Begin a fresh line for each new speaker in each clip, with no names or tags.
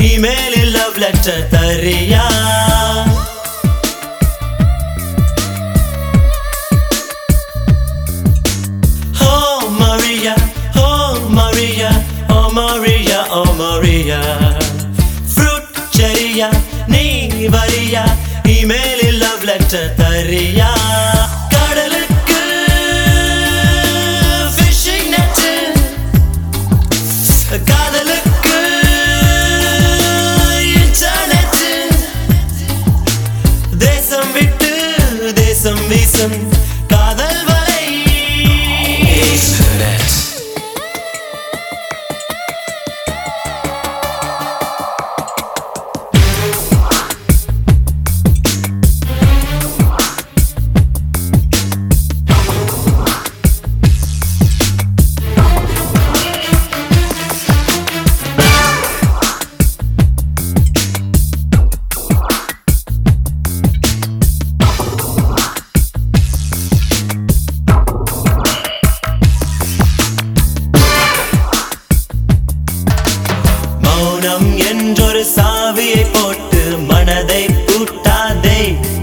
இமெயிலில் love letter தரியா Oh Maria, oh Maria, oh Maria, oh Maria. Fruit cherryயா நீ வரியா இமெயிலில் லவ் லெட்டர் தரியா கடலுக்கு fishing net காதலுக்கு internet தேசம் விட்டு தேசம் வீசும் காதல் வலை மௌனம் என்றொரு சாவியை போட்டு மனதை பூட்டாதே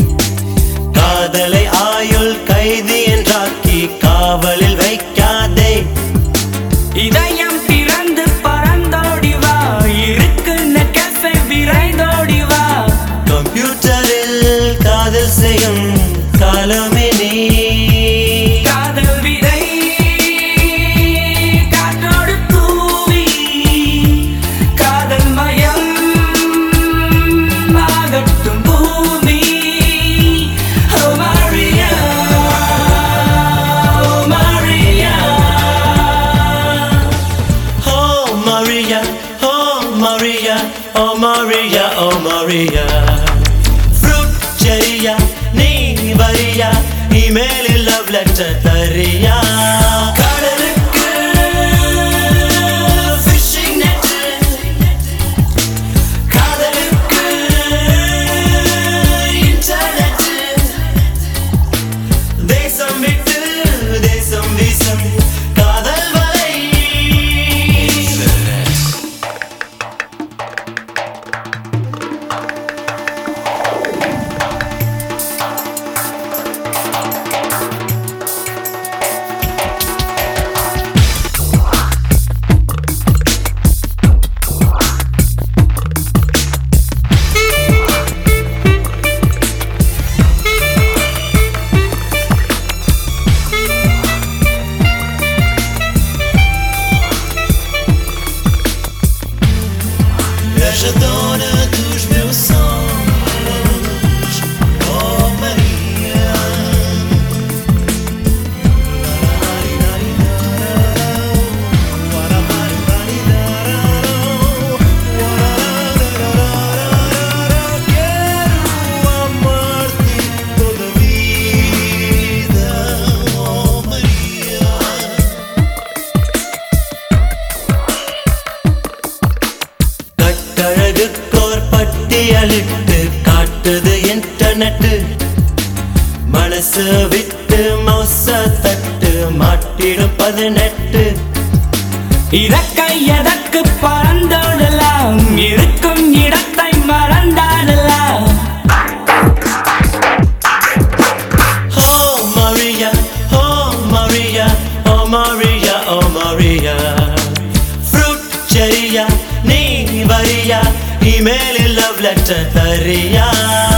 காதலை ஆயுள் கைதி என்றாக்கி காவலில் வைக்காதே
இதயம் திறந்து பறந்தோடி வா இருக்குன்னு கெஃபே விரைந்தோடி வா
கம்ப்யூட்டரில் காதல் செய்யும் காலமே நீ
காதல் விதை காற்றோடு தூவி காதல் மயம் ஆகட்டும் பூமி Oh Maria, oh Maria
Oh Maria, oh Maria, oh Maria, oh Maria. Fruit cherryயா நீ வரியா இமெயிலில் லவ் லெட்டர் தரியா கடலுக்கு fishing net காதலுக்கு internet தேசம் விட்டு தேசம் வீசும் காதல் வலை Je donne tous meus sonhos Oh Maria Quero amar-te toda a vida Oh Maria கட்டழகுக்கோர் பட்டியலிட்டு காட்டுது இன்டர்நெட் மனசு விட்டு மௌச தட்டு மாட்டிடும் பதினெட்டு
இறக்கை எதற்கு பறந்தோடலாம் இருக்கும் இடத்தை மறந்தாடலாம்
Oh Maria, oh Maria, oh Maria, oh Maria. Fruit cherryயா நீ வரியா இமெயிலில் லவ் லெட்டர் தரியா